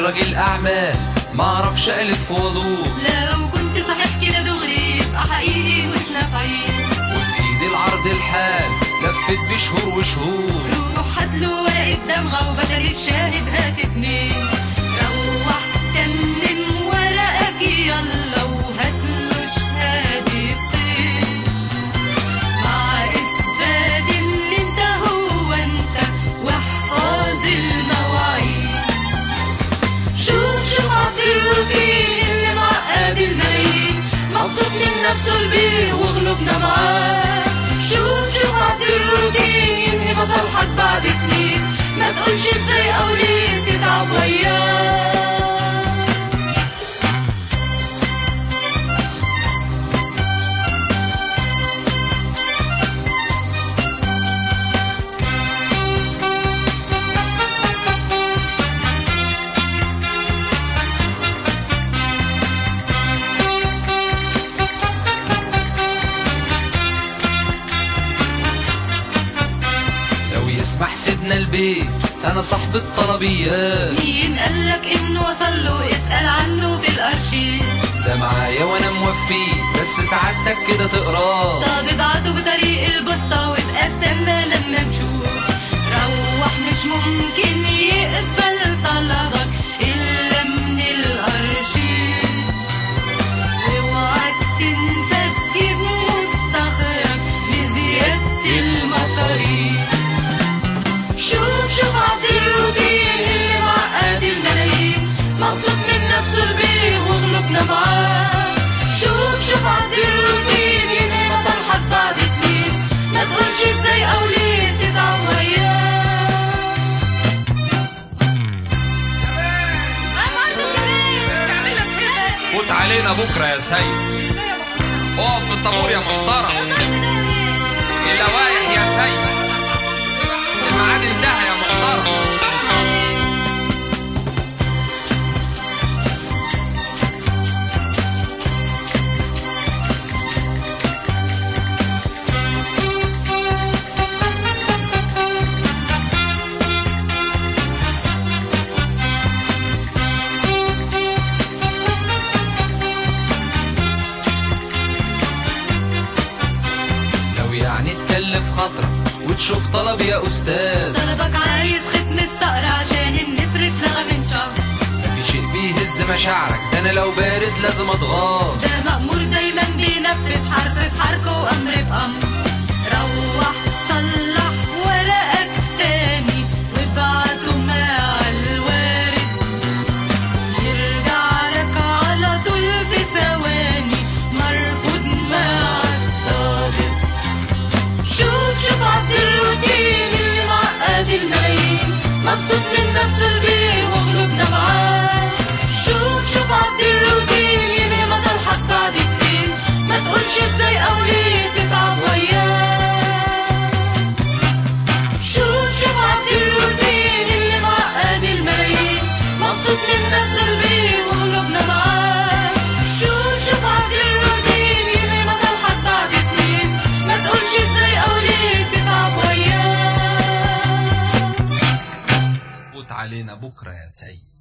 راجل اعمال ما اعرفش الف وضوء لو كنت صحيح كده دغري يبقى حقيقي مش نافعين وفي ايدي العرض الحال لفت بشهور وشهور روح هاتله ورقة دمغة وبدل الشاهد هات اتنين روح تمم ورقك يلا وهاتله شهادتين مع إثبات إن أنت هو أنت واحفظ المواعيد شوف شوف عبد الروتين اللي معقد الملايين مبسوط من نفسه البيه وغلوبنا معاه شوف شوف عبد الروتين ينهي مصالحك بعد سنين ما تقولش ازاي او ليه تتعب وياه لو يسمح سيدنا البيت انا صاحب الطلبيات مين قالك انه وصل له اسأل عنه بالارشيف ده معايا وانا موفيه بس سعادتك كده تقراه طب ابعته بطريق البسطة وابقى استنى لما نشوف روح مش ممكن يقبل طلبك إلا من الأرشيف اوعك تنسى تجيب مستخرج لزيادة المصاريف شوف شوف عبد الروتين اللي معقد الملايين مبسوط من نفسه البيه وغلبنا معاه شوف شوف عبد الروتين ينهي مصالحك بعد سنين ما تقولش ازاي او ليه تتعب وياه فوت علينا بكره يا سيد اقف في الطابور يا محترم اللوايح يا سيد الميعاد انتهى يا محترم لو يعني تكلف خاطرك وتشوف طلب يا استاذ طلبك عايز ختم الصقر عشان النسر اتلغى من شهر مفي شيء بيهز مشاعرك ده انا لو بارد لازم اتغاظ ده مأمور دايما بينفذ حرف في حرف وأمر في أمر روح صلح ورقك تاني وابعته مع الوارد يرجع لك على طول في ثواني مرفوض مع الصادق شوف شوف عبد الروتين اللي معقد الملايين مبسوط من نفسه البيه وغلوبنا معاه شوف شوف عبد الروتين ينهي مصالحك بعد سنين ما تقولش ازاي او ليه تتعب وياه شوف شوف عبد الروتين اللي معقد الملايين مبسوط من نفسه البيه وغلوبنا معاه شوف شوف عبد الروتين ينهي مصالحك بعد سنين ما تقولش ازاي او ليه تتعب وياه فوت علينا بكره يا سيد